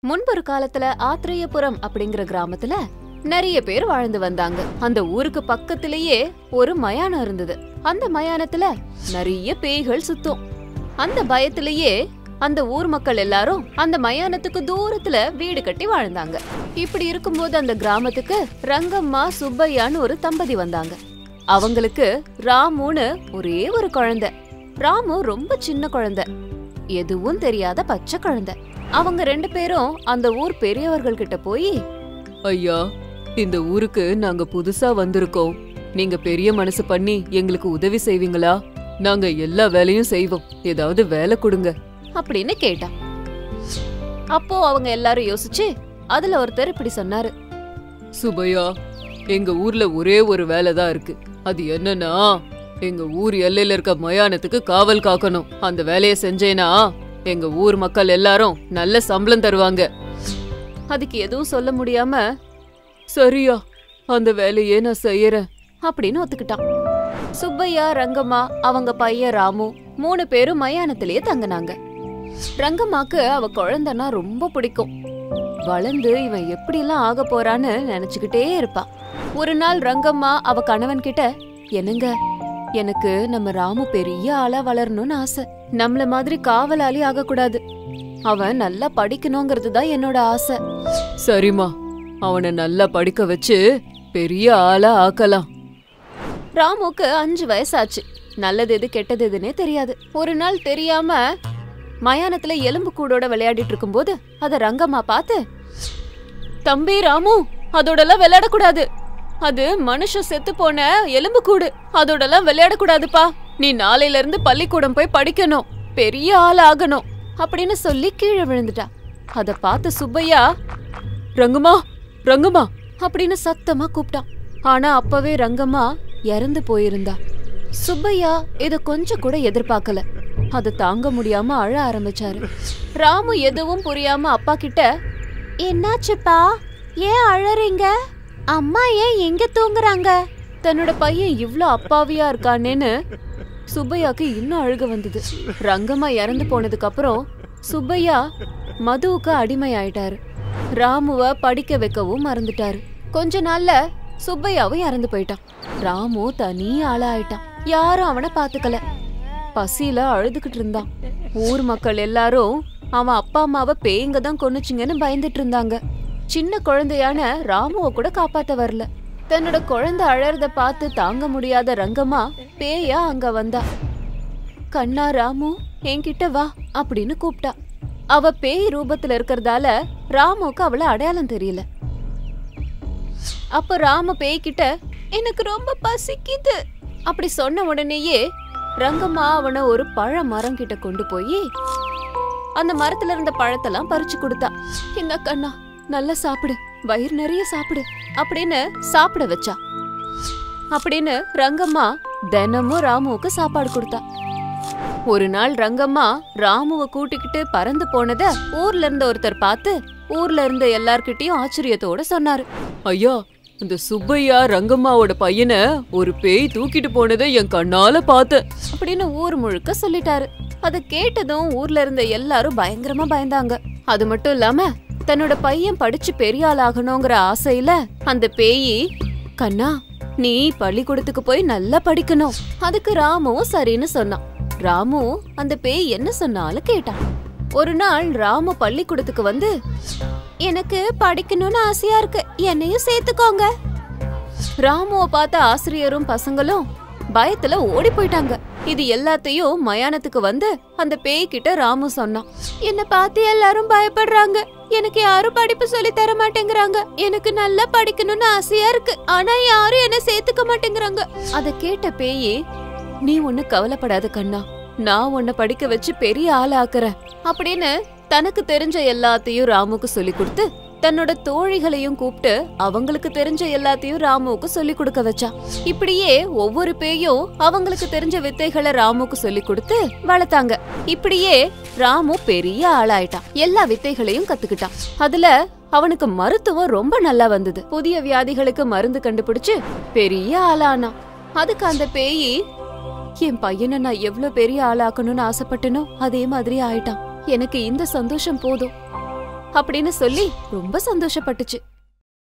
முன்பொரு காலத்துல ஆத்ரேயபுரம் அப்படிங்கிற கிராமத்துல நிறைய பேர் வாழ்ந்து வந்தாங்க அந்த ஊருக்கு பக்கத்திலேயே ஒரு மயானம் இருந்தது அந்த மயானத்துல நிறைய பேய்கள் சுத்தும் அந்த பயத்திலேயே அந்த ஊர் மக்கள் எல்லாரும் அந்த மயானத்துக்கு தூரத்துல வீடு கட்டி வாழ்ந்தாங்க இப்படி இருக்கும்போது அந்த கிராமத்துக்கு ரங்கம்மா சுப்பையான்னு ஒரு தம்பதி வந்தாங்க அவங்களுக்கு ராமுன்னு ஒரே ஒரு குழந்தை ராமு ரொம்ப சின்ன குழந்தை எதுவும் தெரியாத பச்சை குழந்தை அவங்க ரெண்டு பேரும் அந்த ஊர் பெரியவர்கள் கிட்ட போய் ஐயா இந்த ஊருக்கு நாங்க புதுசா வந்திருக்கோம் நீங்க பெரிய மனசு பண்ணி எங்களுக்கு உதவி செய்வீங்களா நாங்க எல்லா வேலையும் செய்வோம் ஏதாவது வேலை கொடுங்க அப்படின்னு கேட்டான் அப்போ அவங்க எல்லாரும் யோசிச்சு அதுல ஒருத்தர் இப்படி சொன்னாரு சுபையா எங்க ஊர்ல ஒரே ஒரு வேலை தான் இருக்கு அது என்னன்னா எங்க ஊர் எல்லையில இருக்க மயானத்துக்கு காவல் காக்கணும் அந்த வேலையை செஞ்சேனா எங்க ஊர் மக்கள் எல்லாரும் நல்ல சம்பளம் தருவாங்க அதுக்கு எதுவும் சொல்ல முடியாம சரியா அந்த வேலையே நான் செய்யறேன் அப்படின்னு ஒத்துக்கிட்டான் சுப்பையா ரங்கம்மா அவங்க பையன் ராமு மூணு பேரும் மயானத்திலேயே தங்குனாங்க ரங்கம்மாக்கு அவ குழந்தைன்னா ரொம்ப பிடிக்கும் வளர்ந்து இவன் எப்படிலாம் ஆக போறான்னு நினைச்சுக்கிட்டே இருப்பா ஒரு நாள் ரங்கம்மா அவ கணவன் கிட்ட என்னங்க எனக்கு நம்ம ராமு பெரிய ஆளா வளரணும்னு ஆசை நம்மள மாதிரி காவலாளி ஆகக்கூடாது அவன் நல்லா படிக்கணுங்கிறது தான் என்னோட ஆசை சரிம்மா அவனை நல்லா படிக்க வச்சு பெரிய ஆளா ஆக்கலாம் ராமுக்கு அஞ்சு வயசாச்சு நல்லது எது கெட்டது எதுன்னே தெரியாது ஒரு நாள் தெரியாம மயானத்துல எலும்பு கூடோட விளையாடிட்டு இருக்கும்போது அத ரங்கம்மா பார்த்து தம்பி ராமு அதோடலாம் விளையாடக்கூடாது அது மனுஷன் செத்து போன எலும்பு கூடு அதோடலாம் விளையாடக்கூடாதுப்பா நீ நாளையில இருந்து பள்ளிக்கூடம் போய் படிக்கணும் பெரிய ஆள் ஆகணும் அப்படின்னு சொல்லி கீழே விழுந்துட்டா அத பார்த்த சுப்பையா ரங்கம்மா ரங்கம்மா அப்படின்னு சத்தமா கூப்பிட்டான் ஆனா அப்பவே ரங்கம்மா இறந்து போயிருந்தா சுப்பையா இத கொஞ்சம் கூட எதிர்பார்க்கல அத தாங்க முடியாம அழ ஆரம்பிச்சாரு ராமு எதுவும் புரியாம அப்பா கிட்ட என்னாச்சுப்பா ஏன் அழறீங்க அம்மா ஏன் எங்க தூங்குறாங்க தன்னோட பையன் இவ்ளோ அப்பாவியா இருக்கானேன்னு சுப்பையாக்கு இன்னும் அழுக வந்தது ரங்கம்மா இறந்து போனதுக்கு அப்புறம் சுப்பையா மதுவுக்கு அடிமை ஆயிட்டாரு ராமுவ படிக்க வைக்கவும் மறந்துட்டாரு கொஞ்ச நாள்ல சுப்பையாவும் இறந்து போயிட்டான் ராமு தனி ஆளா ஆயிட்டான் யாரும் அவனை பாத்துக்கல பசியில அழுதுகிட்டு இருந்தான் ஊர் மக்கள் எல்லாரும் அவன் அப்பா அம்மாவை பேய்ங்க தான் கொன்னுச்சுங்கன்னு பயந்துட்டு இருந்தாங்க சின்ன குழந்தையான ராமுவ கூட காப்பாத்த வரல தன்னோட குழந்தை அழறத பார்த்து தாங்க முடியாத ரங்கம்மா பேயா அங்க வந்தா கண்ணா ராமு என்கிட்ட வா அப்படின்னு கூப்பிட்டா அவ பேய் ரூபத்துல இருக்கறதால ராமுக்கு அவள அடையாளம் தெரியல அப்ப ராம பேய்கிட்ட எனக்கு ரொம்ப பசிக்குது அப்படி சொன்ன உடனேயே ரங்கம்மா அவனை ஒரு பழ மரம் கிட்ட கொண்டு போய் அந்த மரத்துல இருந்த பழத்தெல்லாம் பறிச்சு கொடுத்தா இந்த கண்ணா நல்லா சாப்பிடு வயிறு நிறைய சாப்பிடு அப்படின்னு சாப்பிட வச்சா அப்படின்னு ரங்கம்மா தினமும் ராமுவுக்கு சாப்பாடு கொடுத்தா ஒரு நாள் ரங்கம்மா ராமுவ கூட்டிக்கிட்டு பறந்து போனத ஊர்ல இருந்த ஒருத்தர் பார்த்து ஊர்ல இருந்த எல்லார்கிட்டயும் ஆச்சரியத்தோட சொன்னாரு ஐயா இந்த சுப்பையா ரங்கம்மாவோட பையனை ஒரு பேய் தூக்கிட்டு போனதை என் கண்ணால பார்த்தேன் அப்படின்னு ஊர் முழுக்க சொல்லிட்டாரு அத கேட்டதும் ஊர்ல இருந்த எல்லாரும் பயங்கரமா பயந்தாங்க அது மட்டும் இல்லாம தன்னோட பையன் படிச்சு பெரிய ஆளாகணுங்கிற ஆசையில அந்த பேயி கண்ணா நீ பள்ளிக்கூடத்துக்கு போய் நல்லா படிக்கணும் அதுக்கு ராமுவும் சரின்னு சொன்னான் ராமு அந்த பேய் என்ன சொன்னாலும் கேட்டான் ஒரு நாள் ராமு பள்ளிக்கூடத்துக்கு வந்து எனக்கு படிக்கணும்னு ஆசையா இருக்கு என்னையும் சேர்த்துக்கோங்க ராமுவ பார்த்த ஆசிரியரும் பசங்களும் பயத்துல ஓடி போயிட்டாங்க இது எல்லாத்தையும் மயானத்துக்கு வந்து அந்த பேய் கிட்ட ராமு சொன்னான் என்ன பார்த்து எல்லாரும் பயப்படுறாங்க எனக்கு யாரும் படிப்பு சொல்லி தர மாட்டேங்கிறாங்க எனக்கு நல்லா படிக்கணும்னு ஆசையா இருக்கு ஆனா யாரும் என்ன சேர்த்துக்க மாட்டேங்கிறாங்க அத கேட்ட பேயி நீ ஒண்ணு கவலைப்படாத கண்ணா நான் உன்னை படிக்க வச்சு பெரிய ஆள் ஆக்குறேன் அப்படின்னு தனக்கு தெரிஞ்ச எல்லாத்தையும் ராமுக்கு சொல்லி கொடுத்து தன்னோட தோழிகளையும் கூப்பிட்டு அவங்களுக்கு தெரிஞ்ச எல்லாத்தையும் ராமுவுக்கு சொல்லி கொடுக்க வச்சா இப்படியே ஒவ்வொரு பேயும் அவங்களுக்கு தெரிஞ்ச வித்தைகளை ராமுக்கு சொல்லி கொடுத்து வளர்த்தாங்க இப்படியே ராமு பெரிய ஆளாயிட்டான் எல்லா வித்தைகளையும் கத்துக்கிட்டான் அதுல அவனுக்கு மருத்துவம் ரொம்ப நல்லா வந்தது புதிய வியாதிகளுக்கு மருந்து கண்டுபிடிச்சு பெரிய ஆளானான் அதுக்கு அந்த பேயி என் பையனை நான் எவ்ளோ பெரிய ஆளாக்கணும்னு ஆசைப்பட்டனோ அதே மாதிரி ஆயிட்டான் எனக்கு இந்த சந்தோஷம் போதும் அப்படின்னு சொல்லி ரொம்ப சந்தோஷப்பட்டுச்சு